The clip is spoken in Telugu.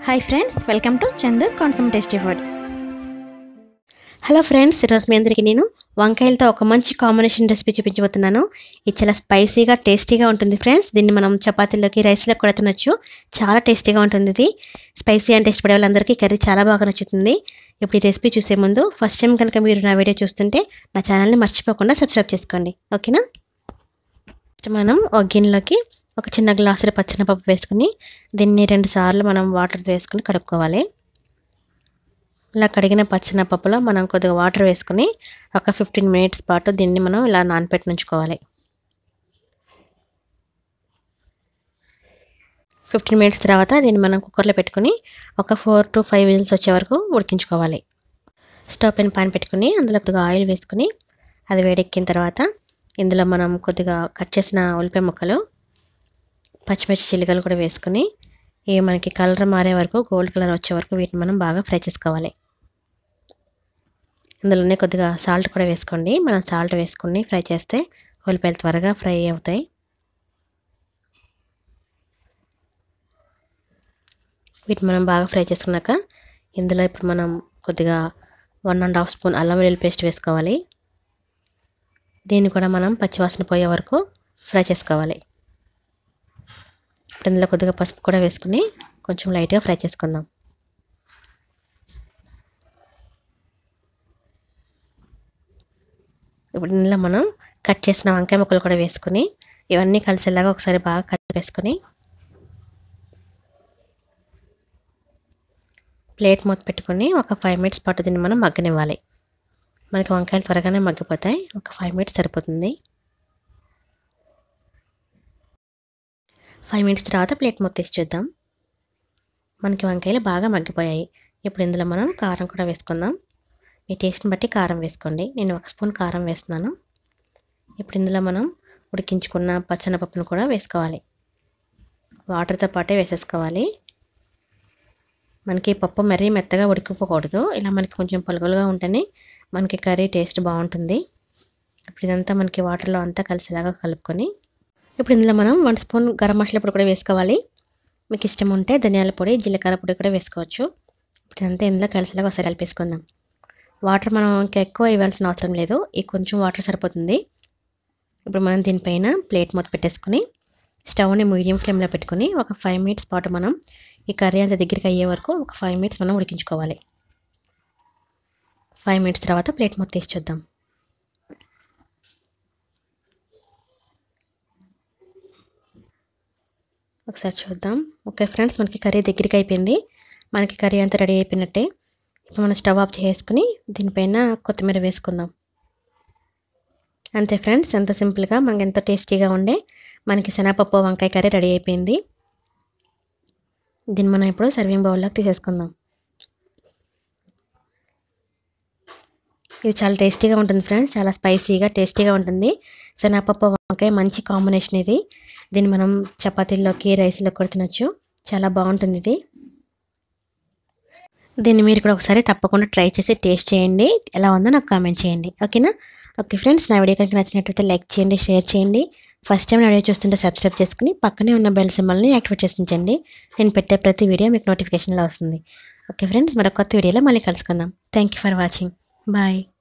hi friends welcome to Chandur కాన్సమ్ టేస్టీ ఫుడ్ హలో ఫ్రెండ్స్ ఈరోజు మీ అందరికీ నేను వంకాయలతో ఒక మంచి కాంబినేషన్ రెసిపీ చూపించబోతున్నాను ఇది చాలా స్పైసీగా టేస్టీగా ఉంటుంది ఫ్రెండ్స్ దీన్ని మనం చపాతీలోకి రైస్లోకి కూడా తినొచ్చు చాలా టేస్టీగా ఉంటుంది ఇది స్పైసీ అండ్ టేస్ట్ పడే వాళ్ళందరికీ కర్రీ చాలా బాగా నచ్చుతుంది ఇప్పుడు ఈ రెసిపీ చూసే ముందు ఫస్ట్ టైం కనుక మీరు నా వీడియో చూస్తుంటే నా ఛానల్ని మర్చిపోకుండా సబ్స్క్రైబ్ చేసుకోండి ఓకేనా ఫస్ట్ మనం ఒక గిన్నెలోకి ఒక చిన్న గ్లాసులో పచ్చెనపప్పు వేసుకుని దీన్ని రెండు సార్లు మనం వాటర్ వేసుకుని కడుక్కోవాలి ఇలా కడిగిన పచ్చెనపప్పులో మనం కొద్దిగా వాటర్ వేసుకుని ఒక ఫిఫ్టీన్ మినిట్స్ పాటు దీన్ని మనం ఇలా నానపెట్టి ఉంచుకోవాలి ఫిఫ్టీన్ మినిట్స్ తర్వాత దీన్ని మనం కుక్కర్లో పెట్టుకుని ఒక ఫోర్ టు ఫైవ్ విజిల్స్ వచ్చే వరకు ఉడికించుకోవాలి స్టవ్ పైన పాన్ పెట్టుకుని అందులో కొద్దిగా ఆయిల్ వేసుకుని అది వేడెక్కిన తర్వాత ఇందులో మనం కొద్దిగా కట్ చేసిన ఉల్లిపాయ ముక్కలు పచ్చిమిర్చి చిల్లికలు కూడా వేసుకుని ఇవి మనకి కలర్ మారే వరకు గోల్డ్ కలర్ వచ్చే వరకు వీటిని మనం బాగా ఫ్రై చేసుకోవాలి ఇందులోనే కొద్దిగా సాల్ట్ కూడా వేసుకోండి మనం సాల్ట్ వేసుకుని ఫ్రై చేస్తే ఉల్లిపాయలు త్వరగా ఫ్రై అవుతాయి వీటిని మనం బాగా ఫ్రై చేసుకున్నాక ఇందులో ఇప్పుడు మనం కొద్దిగా వన్ అండ్ హాఫ్ స్పూన్ అల్లం వెల్లుల్లి పేస్ట్ వేసుకోవాలి దీన్ని కూడా మనం పచ్చివాసన పోయే వరకు ఫ్రై చేసుకోవాలి ఇప్పుడు ఇందులో కొద్దిగా పసుపు కూడా వేసుకుని కొంచెం లైట్గా ఫ్రై చేసుకుందాం ఇప్పుడు ఇందులో మనం కట్ చేసిన వంకాయ ముక్కలు కూడా వేసుకుని ఇవన్నీ కలిసేలాగా ఒకసారి బాగా కలిపేసుకుని ప్లేట్ మూత పెట్టుకుని ఒక ఫైవ్ మినిట్స్ పాటు దీన్ని మనం మగ్గనివ్వాలి మనకి వంకాయలు త్వరగానే మగ్గిపోతాయి ఒక ఫైవ్ మినిట్స్ సరిపోతుంది ఫైవ్ మినిట్స్ తర్వాత ప్లేట్ మూత తీసి చూద్దాం మనకి వంకాయలు బాగా మగ్గిపోయాయి ఇప్పుడు ఇందులో మనం కారం కూడా వేసుకుందాం మీ టేస్ట్ని బట్టి కారం వేసుకోండి నేను ఒక స్పూన్ కారం వేస్తున్నాను ఇప్పుడు ఇందులో మనం ఉడికించుకున్న పచ్చనపప్పును కూడా వేసుకోవాలి వాటర్తో పాటే వేసేసుకోవాలి మనకి పప్పు మరీ మెత్తగా ఉడికిపోకూడదు ఇలా మనకి కొంచెం పొలగలుగా ఉంటేనే మనకి కర్రీ టేస్ట్ బాగుంటుంది ఇప్పుడు ఇదంతా మనకి వాటర్లో అంతా కలిసేలాగా కలుపుకొని ఇప్పుడు ఇందులో మనం వన్ స్పూన్ గరం మసాలా పొడి కూడా వేసుకోవాలి మీకు ఇష్టం ఉంటే ధనియాల పొడి జీలకర్ర పొడి కూడా వేసుకోవచ్చు ఇప్పుడు ఇదంతా ఇందులో కలిసేలాగా ఒకసారి కలిపేసుకుందాం వాటర్ మనం ఇంకా ఎక్కువ ఇవ్వాల్సిన అవసరం లేదు ఈ కొంచెం వాటర్ సరిపోతుంది ఇప్పుడు మనం దీనిపైన ప్లేట్ మూత పెట్టేసుకుని స్టవ్ని మీడియం ఫ్లేమ్లో పెట్టుకుని ఒక ఫైవ్ మినిట్స్ పాటు మనం ఈ కర్రీ అంత దగ్గరికి అయ్యే వరకు ఒక ఫైవ్ మినిట్స్ మనం ఉడికించుకోవాలి ఫైవ్ మినిట్స్ తర్వాత ప్లేట్ మూత తీసి చూద్దాం ఒకసారి చూద్దాం ఓకే ఫ్రెండ్స్ మనకి కర్రీ దగ్గరికి అయిపోయింది మనకి కర్రీ అంతా రెడీ అయిపోయినట్టే ఇప్పుడు మనం స్టవ్ ఆఫ్ చేసుకుని దీనిపైన కొత్తిమీర వేసుకుందాం అంతే ఫ్రెండ్స్ ఎంత సింపుల్గా మనకి ఎంతో టేస్టీగా ఉండే మనకి శనగపప్పు వంకాయ కర్రీ రెడీ అయిపోయింది దీన్ని మనం ఇప్పుడు సర్వింగ్ బౌల్లోకి తీసేసుకుందాం ఇది చాలా టేస్టీగా ఉంటుంది ఫ్రెండ్స్ చాలా స్పైసీగా టేస్టీగా ఉంటుంది శనగపప్పు వంకాయ మంచి కాంబినేషన్ ఇది దీన్ని మనం చపాతీల్లోకి రైస్లోకి కూడా తినొచ్చు చాలా బాగుంటుంది ఇది దీన్ని మీరు కూడా ఒకసారి తప్పకుండా ట్రై చేసి టేస్ట్ చేయండి ఎలా ఉందో నాకు కామెంట్ చేయండి ఓకేనా ఓకే ఫ్రెండ్స్ నా వీడియో కనుక నచ్చినట్లయితే లైక్ చేయండి షేర్ చేయండి ఫస్ట్ టైం నా వీడియో చూస్తుంటే సబ్స్క్రైబ్ చేసుకుని పక్కనే ఉన్న బెల్ సింబల్ని యాక్టివేట్ చేసి ఉంచండి నేను పెట్టే ప్రతి వీడియో మీకు నోటిఫికేషన్లో వస్తుంది ఓకే ఫ్రెండ్స్ మరొక కొత్త వీడియోలో మళ్ళీ కలుసుకుందాం thank you for watching bye